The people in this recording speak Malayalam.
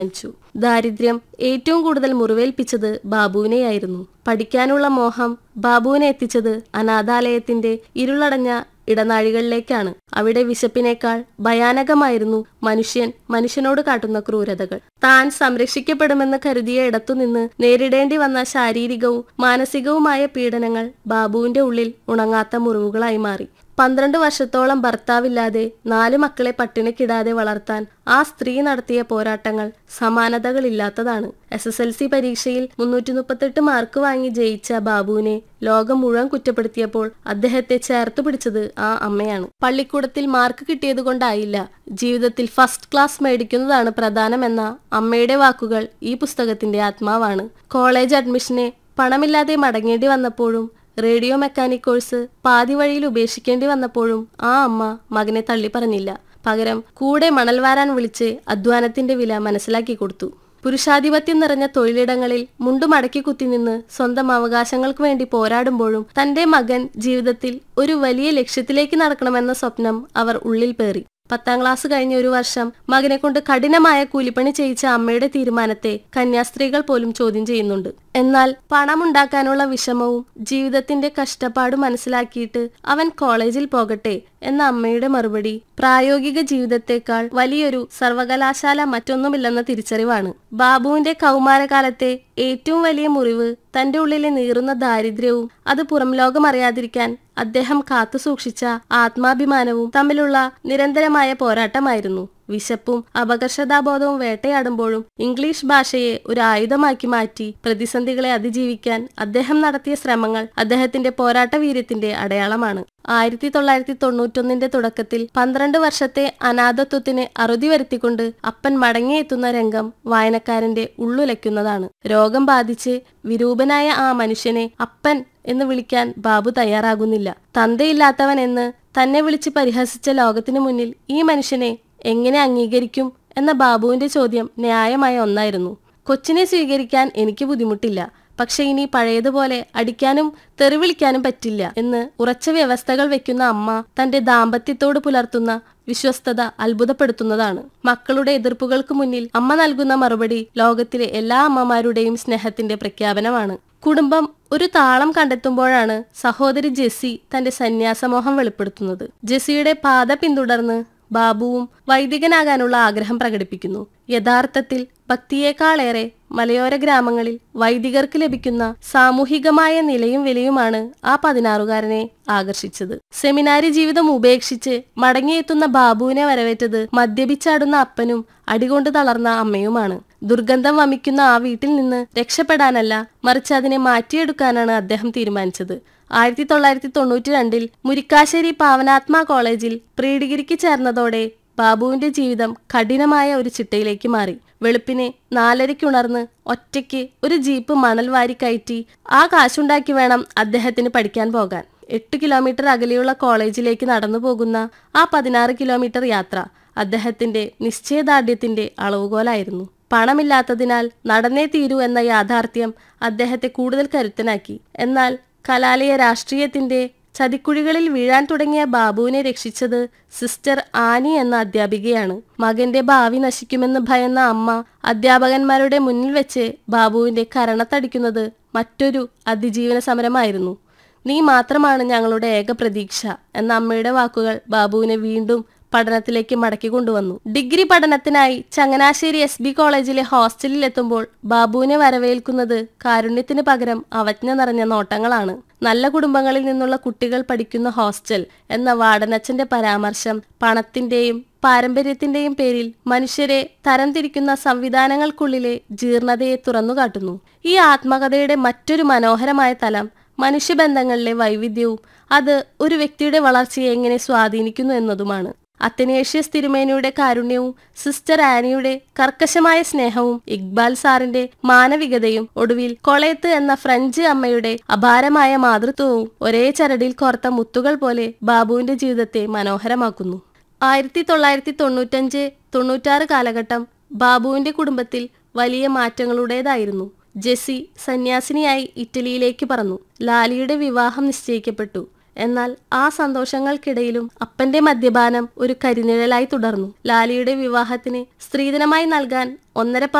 തീരുമാനിച്ചു ദാരിദ്ര്യം ഏറ്റവും കൂടുതൽ മുറിവേൽപ്പിച്ചത് ബാബുവിനെയായിരുന്നു പഠിക്കാനുള്ള മോഹം ബാബുവിനെ എത്തിച്ചത് അനാഥാലയത്തിന്റെ ഇരുളടഞ്ഞ ഇടനാഴികളിലേക്കാണ് അവിടെ വിശപ്പിനേക്കാൾ ഭയാനകമായിരുന്നു മനുഷ്യൻ മനുഷ്യനോട് കാട്ടുന്ന ക്രൂരതകൾ താൻ സംരക്ഷിക്കപ്പെടുമെന്ന് കരുതിയ ഇടത്തുനിന്ന് നേരിടേണ്ടി വന്ന ശാരീരികവും മാനസികവുമായ പീഡനങ്ങൾ ബാബുവിന്റെ ഉള്ളിൽ ഉണങ്ങാത്ത മുറിവുകളായി മാറി പന്ത്രണ്ട് വർഷത്തോളം ഭർത്താവില്ലാതെ നാല് മക്കളെ പട്ടിണിക്കിടാതെ വളർത്താൻ ആ സ്ത്രീ നടത്തിയ പോരാട്ടങ്ങൾ സമാനതകളില്ലാത്തതാണ് എസ് എസ് എൽ സി പരീക്ഷയിൽ മുന്നൂറ്റി മുപ്പത്തെട്ട് മാർക്ക് വാങ്ങി ജയിച്ച ബാബുവിനെ ലോകം മുഴുവൻ കുറ്റപ്പെടുത്തിയപ്പോൾ അദ്ദേഹത്തെ ചേർത്തു പിടിച്ചത് ആ അമ്മയാണ് പള്ളിക്കൂടത്തിൽ മാർക്ക് കിട്ടിയതുകൊണ്ടായില്ല ജീവിതത്തിൽ ഫസ്റ്റ് ക്ലാസ് മേടിക്കുന്നതാണ് പ്രധാനമെന്ന അമ്മയുടെ വാക്കുകൾ ഈ പുസ്തകത്തിന്റെ ആത്മാവാണ് കോളേജ് അഡ്മിഷനെ പണമില്ലാതെ മടങ്ങേണ്ടി വന്നപ്പോഴും റേഡിയോ മെക്കാനിക് കോഴ്സ് പാതി വഴിയിൽ ഉപേക്ഷിക്കേണ്ടി വന്നപ്പോഴും ആ അമ്മ മകനെ തള്ളി പറഞ്ഞില്ല പകരം കൂടെ മണൽ വാരാൻ വിളിച്ച് അധ്വാനത്തിന്റെ വില മനസ്സിലാക്കി കൊടുത്തു പുരുഷാധിപത്യം നിറഞ്ഞ തൊഴിലിടങ്ങളിൽ മുണ്ടു മടക്കി കുത്തിനിന്ന് സ്വന്തം അവകാശങ്ങൾക്ക് വേണ്ടി പോരാടുമ്പോഴും തന്റെ മകൻ ജീവിതത്തിൽ ഒരു വലിയ ലക്ഷ്യത്തിലേക്ക് നടക്കണമെന്ന സ്വപ്നം അവർ ഉള്ളിൽ പേറി പത്താം ക്ലാസ് കഴിഞ്ഞ ഒരു വർഷം മകനെ കൊണ്ട് കഠിനമായ കൂലിപ്പണി ചെയ്യിച്ച അമ്മയുടെ തീരുമാനത്തെ കന്യാസ്ത്രീകൾ പോലും ചോദ്യം ചെയ്യുന്നുണ്ട് എന്നാൽ പണമുണ്ടാക്കാനുള്ള വിഷമവും ജീവിതത്തിന്റെ കഷ്ടപ്പാടും മനസ്സിലാക്കിയിട്ട് അവൻ കോളേജിൽ പോകട്ടെ എന്ന അമ്മയുടെ മറുപടി പ്രായോഗിക ജീവിതത്തെക്കാൾ വലിയൊരു സർവകലാശാല മറ്റൊന്നുമില്ലെന്ന തിരിച്ചറിവാണ് ബാബുവിന്റെ കൗമാരകാലത്തെ ഏറ്റവും വലിയ മുറിവ് തന്റെ ഉള്ളിലെ നീറുന്ന ദാരിദ്ര്യവും അത് പുറം ലോകം അറിയാതിരിക്കാൻ അദ്ദേഹം കാത്തുസൂക്ഷിച്ച ആത്മാഭിമാനവും തമ്മിലുള്ള നിരന്തരമായ പോരാട്ടമായിരുന്നു വിശപ്പും അപകർഷതാബോധവും വേട്ടയാടുമ്പോഴും ഇംഗ്ലീഷ് ഭാഷയെ ഒരു ആയുധമാക്കി മാറ്റി പ്രതിസന്ധികളെ അതിജീവിക്കാൻ അദ്ദേഹം നടത്തിയ ശ്രമങ്ങൾ അദ്ദേഹത്തിന്റെ പോരാട്ട വീര്യത്തിന്റെ അടയാളമാണ് ആയിരത്തി തൊള്ളായിരത്തി തൊണ്ണൂറ്റൊന്നിന്റെ തുടക്കത്തിൽ പന്ത്രണ്ട് വർഷത്തെ അനാഥത്വത്തിന് അറുതി വരുത്തിക്കൊണ്ട് അപ്പൻ മടങ്ങിയെത്തുന്ന രംഗം വായനക്കാരന്റെ ഉള്ളുലയ്ക്കുന്നതാണ് രോഗം ബാധിച്ച് വിരൂപനായ ആ മനുഷ്യനെ അപ്പൻ എന്ന് വിളിക്കാൻ ബാബു തയ്യാറാകുന്നില്ല തന്തയില്ലാത്തവൻ എന്ന് തന്നെ വിളിച്ച് പരിഹസിച്ച ലോകത്തിനു മുന്നിൽ ഈ മനുഷ്യനെ എങ്ങനെ അംഗീകരിക്കും എന്ന ബാബുവിന്റെ ചോദ്യം ന്യായമായ ഒന്നായിരുന്നു കൊച്ചിനെ സ്വീകരിക്കാൻ എനിക്ക് ബുദ്ധിമുട്ടില്ല പക്ഷെ ഇനി പഴയതുപോലെ അടിക്കാനും തെറിവിളിക്കാനും പറ്റില്ല എന്ന് ഉറച്ച വ്യവസ്ഥകൾ വെക്കുന്ന അമ്മ തന്റെ ദാമ്പത്യത്തോട് പുലർത്തുന്ന വിശ്വസ്തത അത്ഭുതപ്പെടുത്തുന്നതാണ് മക്കളുടെ എതിർപ്പുകൾക്ക് മുന്നിൽ അമ്മ നൽകുന്ന മറുപടി ലോകത്തിലെ എല്ലാ അമ്മമാരുടെയും സ്നേഹത്തിന്റെ പ്രഖ്യാപനമാണ് കുടുംബം ഒരു താളം കണ്ടെത്തുമ്പോഴാണ് സഹോദരി ജെസ്സി തന്റെ സന്യാസമോഹം വെളിപ്പെടുത്തുന്നത് ജെസ്സിയുടെ പാത പിന്തുടർന്ന് ബാബുവും വൈദികനാകാനുള്ള ആഗ്രഹം പ്രകടിപ്പിക്കുന്നു യഥാർത്ഥത്തിൽ ഭക്തിയേക്കാളേറെ മലയോര ഗ്രാമങ്ങളിൽ വൈദികർക്ക് ലഭിക്കുന്ന സാമൂഹികമായ നിലയും വിലയുമാണ് ആ പതിനാറുകാരനെ ആകർഷിച്ചത് സെമിനാരി ജീവിതം ഉപേക്ഷിച്ച് മടങ്ങിയെത്തുന്ന ബാബുവിനെ വരവേറ്റത് മദ്യപിച്ചാടുന്ന അപ്പനും അടികൊണ്ട് തളർന്ന അമ്മയുമാണ് ദുർഗന്ധം വമിക്കുന്ന ആ വീട്ടിൽ നിന്ന് രക്ഷപ്പെടാനല്ല മറിച്ച് അതിനെ മാറ്റിയെടുക്കാനാണ് അദ്ദേഹം തീരുമാനിച്ചത് ആയിരത്തി തൊള്ളായിരത്തി തൊണ്ണൂറ്റി രണ്ടിൽ മുരിക്കാശ്ശേരി പാവനാത്മ കോളേജിൽ പ്രീ ഡിഗ്രിക്ക് ചേർന്നതോടെ ബാബുവിന്റെ ജീവിതം കഠിനമായ ഒരു ചിട്ടയിലേക്ക് മാറി വെളുപ്പിനെ നാലരയ്ക്കുണർന്ന് ഒറ്റയ്ക്ക് ഒരു ജീപ്പ് മണൽ വാരി കയറ്റി ആ കാശുണ്ടാക്കി വേണം അദ്ദേഹത്തിന് പഠിക്കാൻ പോകാൻ എട്ട് കിലോമീറ്റർ അകലെയുള്ള കോളേജിലേക്ക് നടന്നു പോകുന്ന ആ പതിനാറ് കിലോമീറ്റർ യാത്ര അദ്ദേഹത്തിന്റെ നിശ്ചയദാർഢ്യത്തിന്റെ അളവുകോലായിരുന്നു പണമില്ലാത്തതിനാൽ നടന്നേ തീരൂ എന്ന യാഥാർത്ഥ്യം അദ്ദേഹത്തെ കൂടുതൽ കരുത്തനാക്കി എന്നാൽ കലാലയ രാഷ്ട്രീയത്തിന്റെ ചതിക്കുഴികളിൽ വീഴാൻ തുടങ്ങിയ ബാബുവിനെ രക്ഷിച്ചത് സിസ്റ്റർ ആനി എന്ന അധ്യാപികയാണ് മകന്റെ ഭാവി നശിക്കുമെന്ന് ഭയന്ന അമ്മ അധ്യാപകന്മാരുടെ മുന്നിൽ വെച്ച് ബാബുവിന്റെ കരണത്തടിക്കുന്നത് മറ്റൊരു അതിജീവന സമരമായിരുന്നു നീ മാത്രമാണ് ഞങ്ങളുടെ ഏക പ്രതീക്ഷ എന്ന അമ്മയുടെ വാക്കുകൾ ബാബുവിനെ വീണ്ടും പഠനത്തിലേക്ക് മടക്കി കൊണ്ടുവന്നു ഡിഗ്രി പഠനത്തിനായി ചങ്ങനാശ്ശേരി എസ് ബി കോളേജിലെ ഹോസ്റ്റലിൽ എത്തുമ്പോൾ ബാബുവിനെ വരവേൽക്കുന്നത് കാരുണ്യത്തിന് പകരം അവജ്ഞ നിറഞ്ഞ നോട്ടങ്ങളാണ് നല്ല കുടുംബങ്ങളിൽ നിന്നുള്ള കുട്ടികൾ പഠിക്കുന്ന ഹോസ്റ്റൽ എന്ന വാർഡനച്ചന്റെ പരാമർശം പണത്തിന്റെയും പാരമ്പര്യത്തിന്റെയും പേരിൽ മനുഷ്യരെ തരംതിരിക്കുന്ന സംവിധാനങ്ങൾക്കുള്ളിലെ ജീർണതയെ തുറന്നുകാട്ടുന്നു ഈ ആത്മകഥയുടെ മറ്റൊരു മനോഹരമായ തലം മനുഷ്യബന്ധങ്ങളിലെ വൈവിധ്യവും അത് ഒരു വ്യക്തിയുടെ വളർച്ചയെ എങ്ങനെ സ്വാധീനിക്കുന്നു എന്നതുമാണ് അത്തനേഷ്യസ് തിരുമേനിയുടെ കാരുണ്യവും സിസ്റ്റർ ആനിയുടെ കർക്കശമായ സ്നേഹവും ഇക്ബാൽ സാറിന്റെ മാനവികതയും ഒടുവിൽ കൊളയത്ത് എന്ന ഫ്രഞ്ച് അമ്മയുടെ അപാരമായ മാതൃത്വവും ഒരേ ചരടിൽ കോർത്ത മുത്തുകൾ പോലെ ബാബുവിന്റെ ജീവിതത്തെ മനോഹരമാക്കുന്നു ആയിരത്തി തൊള്ളായിരത്തി തൊണ്ണൂറ്റഞ്ച് തൊണ്ണൂറ്റാറ് കാലഘട്ടം ബാബുവിന്റെ കുടുംബത്തിൽ വലിയ മാറ്റങ്ങളുടേതായിരുന്നു ജെസ്സി സന്യാസിനിയായി ഇറ്റലിയിലേക്ക് പറന്നു ലാലിയുടെ വിവാഹം നിശ്ചയിക്കപ്പെട്ടു എന്നാൽ ആ സന്തോഷങ്ങൾക്കിടയിലും അപ്പന്റെ മദ്യപാനം ഒരു കരിനിഴലായി തുടർന്നു ലാലിയുടെ വിവാഹത്തിന് സ്ത്രീധനമായി നൽകാൻ ഒന്നര